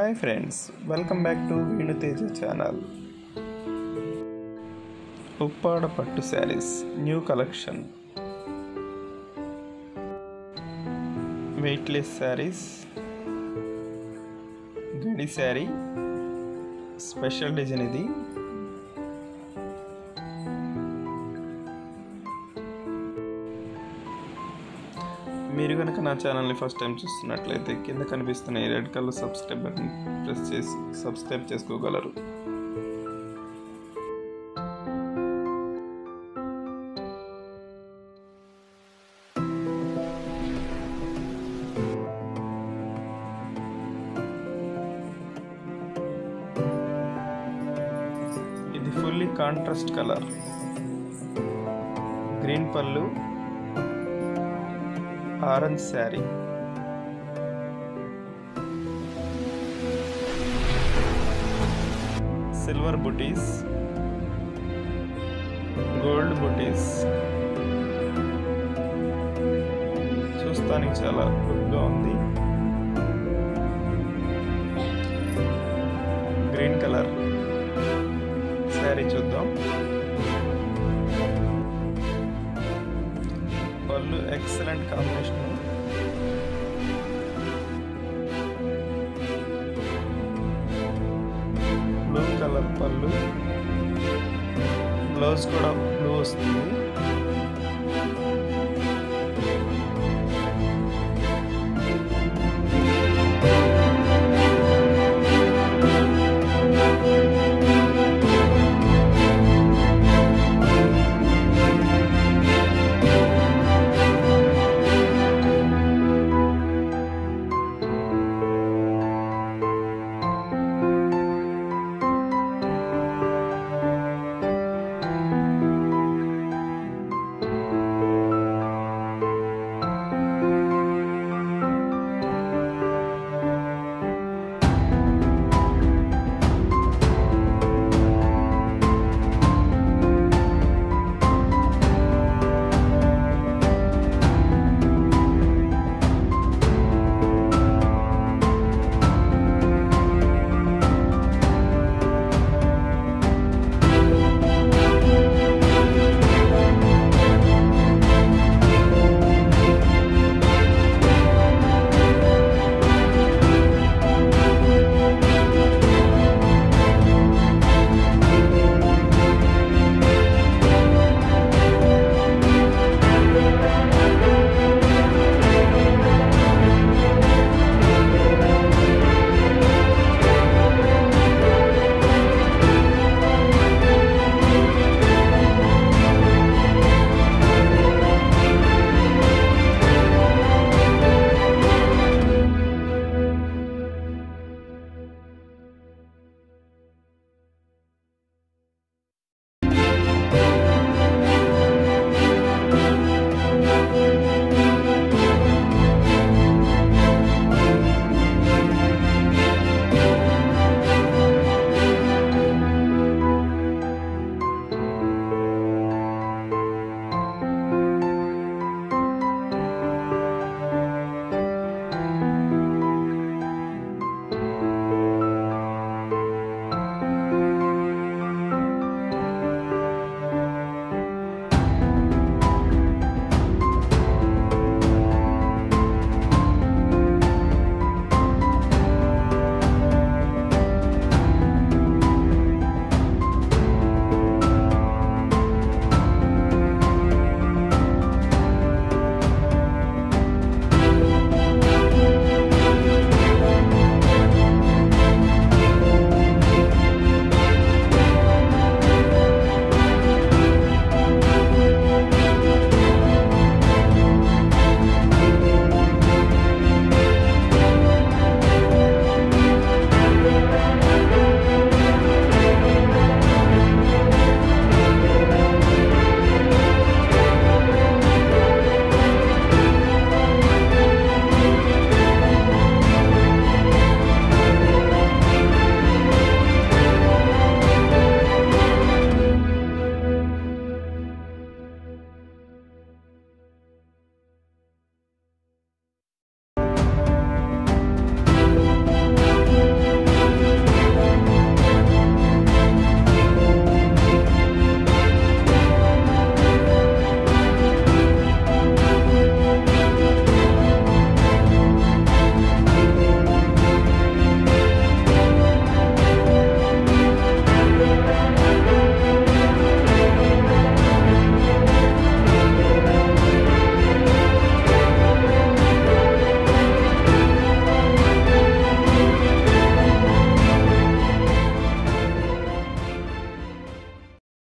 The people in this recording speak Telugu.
hi friends welcome back to Venu Teja channel Uppada పట్టు saris new collection weightless saris గడి శారీ స్పెషల్ డిజైన్ ఇది మీరు కనుక నా ఛానల్ని ఫస్ట్ టైం చూస్తున్నట్లయితే కింద కనిపిస్తున్న ఈ red colour subscribe button press చేసి సబ్స్క్రైబ్ చేసుకోగలరు ఇది ఫుల్లీ కాంట్రాస్ట్ కలర్ గ్రీన్ పళ్ళు ఆరెంజ్ శారీ సిల్వర్ బుటీస్ గోల్డ్ బుటీస్ చూస్తానికి చాలా లుక్గా ఉంది గ్రీన్ కలర్ శారీ చూద్దాం పళ్ళు ఎక్సలెంట్ కాంబినేషన్ బ్లూ కలర్ పళ్ళు బ్లౌజ్ కూడా బ్లూ వస్తుంది